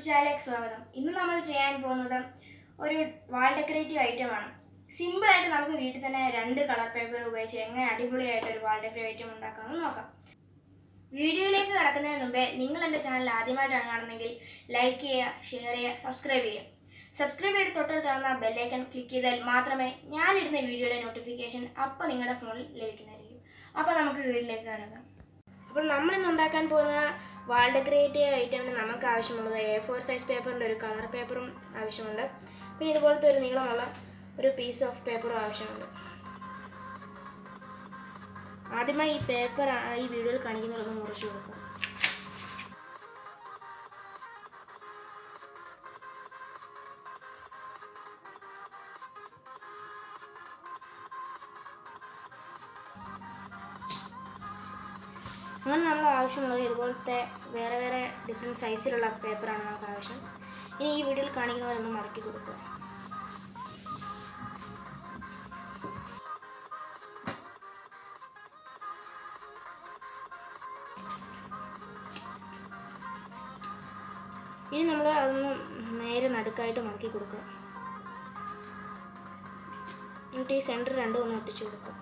ചാനലിലേക്ക് സ്വാഗതം ഇന്ന് നമ്മൾ ചെയ്യാൻ പോകുന്നത് ഒരു വാൾ ഡെക്കറേറ്റീവ് ഐറ്റമാണ് സിമ്പിളായിട്ട് നമുക്ക് വീട്ടിൽ തന്നെ രണ്ട് കളർ പേപ്പർ ഉപയോഗിച്ച് എങ്ങനെ അടിപൊളിയായിട്ട് ഒരു വാൾ ഡെക്കറേറ്റീവ് ഐറ്റം ഉണ്ടാക്കാമെന്ന് നോക്കാം വീഡിയോയിലേക്ക് കടക്കുന്നതിന് മുമ്പേ നിങ്ങൾ എൻ്റെ ചാനൽ ആദ്യമായിട്ടാണ് കാണുന്നതെങ്കിൽ ലൈക്ക് ചെയ്യുക ഷെയർ ചെയ്യുക സബ്സ്ക്രൈബ് ചെയ്യുക സബ്സ്ക്രൈബ് ചെയ്ത് തൊട്ടടുത്ത് കാണുന്ന ബെല്ലൈക്കൺ ക്ലിക്ക് ചെയ്താൽ മാത്രമേ ഞാനിടുന്ന വീഡിയോയുടെ നോട്ടിഫിക്കേഷൻ അപ്പോൾ നിങ്ങളുടെ ഫോണിൽ ലഭിക്കുന്നതായിരിക്കും അപ്പോൾ നമുക്ക് വീട്ടിലേക്ക് കടക്കാം അപ്പോൾ നമ്മൾ ഇന്ന് ഉണ്ടാക്കാൻ പോകുന്ന വാൾ ഡെക്കറേറ്റീവ് ഐറ്റമിന് നമുക്ക് ആവശ്യമുള്ളത് എ ഫോർ സൈസ് പേപ്പറിൻ്റെ ഒരു കളർ പേപ്പറും ആവശ്യമുണ്ട് പിന്നെ ഇതുപോലത്തെ ഒരു നീളമുള്ള ഒരു പീസ് ഓഫ് പേപ്പറും ആവശ്യമുണ്ട് ആദ്യമായി ഈ പേപ്പർ ഈ വീഡിയോയിൽ കാണിക്കുന്നതൊന്ന് മുറിച്ച് കൊടുക്കാം അങ്ങനെ നമ്മൾ ആവശ്യമുള്ളത് ഇതുപോലത്തെ വേറെ വേറെ ഡിഫറെൻറ്റ് സൈസിലുള്ള പേപ്പറാണ് നമുക്ക് ആവശ്യം ഇനി ഈ വീഡിയോയിൽ കാണിക്കുന്ന പോലെ ഒന്ന് മടക്കി കൊടുക്കുക ഇനി നമ്മൾ അതൊന്ന് നേരെ നടുക്കായിട്ട് മടക്കി കൊടുക്കുക എന്നിട്ട് ഈ സെൻറ്റർ രണ്ടും ഒന്ന് ഒട്ടിച്ചു കൊടുക്കുക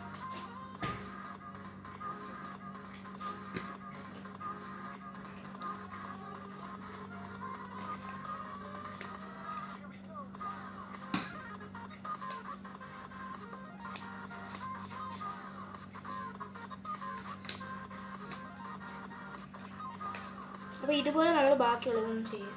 അപ്പോൾ ഇതുപോലെ നമ്മൾ ബാക്കിയുള്ളതൊന്നും ചെയ്യും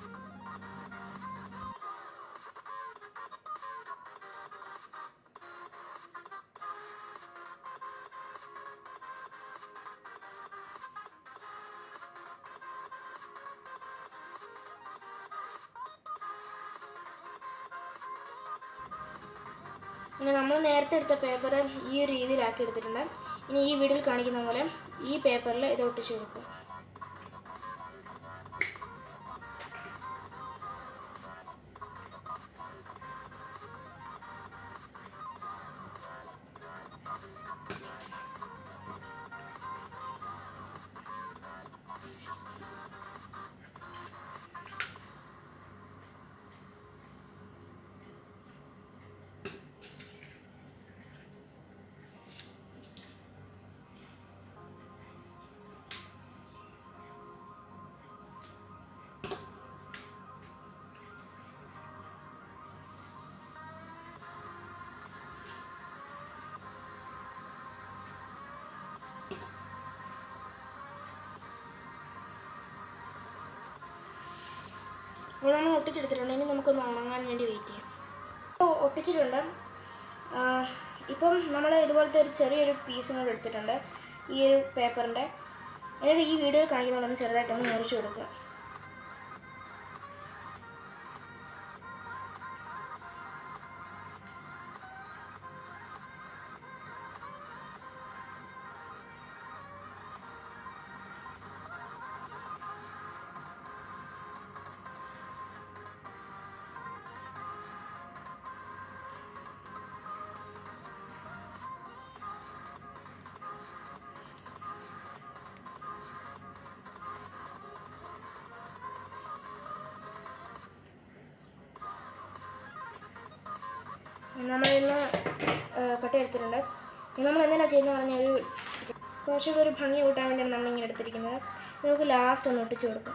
പിന്നെ നമ്മൾ നേരത്തെ എടുത്ത പേപ്പർ ഈ ഒരു രീതിയിലാക്കി എടുത്തിട്ടുണ്ട് ഇനി ഈ വീഡിയോയിൽ കാണിക്കുന്ന പോലെ ഈ പേപ്പറിൽ ഇത് ഒട്ടിച്ച് കൊടുക്കുക അപ്പോൾ നമ്മൾ ഒട്ടിച്ചെടുത്തിട്ടുണ്ട് ഇനി നമുക്കൊന്ന് ഉണങ്ങാൻ വേണ്ടി വെയിറ്റ് ചെയ്യാം അപ്പോൾ ഒട്ടിച്ചിട്ടുണ്ട് ആ, ഇപ്പം നമ്മൾ ഇതുപോലത്തെ ഒരു ചെറിയൊരു പീസും കൂടെ എടുത്തിട്ടുണ്ട് ഈ ഒരു പേപ്പറിൻ്റെ എന്നിട്ട് ഈ വീഡിയോ കാണിക്കുന്നതൊന്ന് ചെറുതായിട്ടൊന്ന് മുറിച്ച് കൊടുക്കുക നമ്മളിന്ന് കട്ട് എടുത്തിട്ടുണ്ട് ഇനി നമ്മൾ എന്തിനാണ് ചെയ്യുന്നത് പറഞ്ഞാൽ ഒരു കുറച്ചുകൂടി ഒരു ഭംഗി കൂട്ടാൻ വേണ്ടിയാണ് നമ്മളിങ്ങനെ എടുത്തിരിക്കുന്നത് ഇനി നമുക്ക് ലാസ്റ്റ് ഒന്ന് ഒട്ടിച്ച് കൊടുക്കാം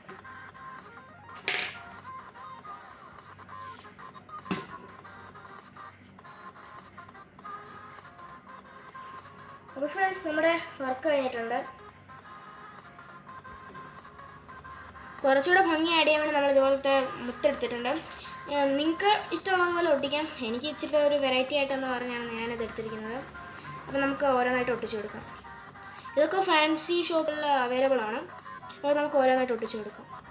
അപ്പോൾ ഫ്രണ്ട്സ് നമ്മുടെ വർക്ക് കഴിഞ്ഞിട്ടുണ്ട് കുറച്ചുകൂടെ ഭംഗി ആഡ് ചെയ്യാൻ വേണ്ടി നമ്മൾ ഇതുപോലത്തെ മുട്ടെടുത്തിട്ടുണ്ട് നിങ്ങൾക്ക് ഇഷ്ടമുള്ളതുപോലെ ഒട്ടിക്കാം എനിക്ക് ഇച്ചിരി ഒരു വെറൈറ്റി ആയിട്ടെന്ന് പറഞ്ഞാണ് ഞാനത് എടുത്തിരിക്കുന്നത് അപ്പോൾ നമുക്ക് ഓരോന്നായിട്ട് ഒട്ടിച്ചു കൊടുക്കാം ഇതൊക്കെ ഫാൻസി ഷോപ്പിൽ അവൈലബിൾ ആണ് അപ്പോൾ നമുക്ക് ഓരോന്നായിട്ട് ഒട്ടിച്ചു കൊടുക്കാം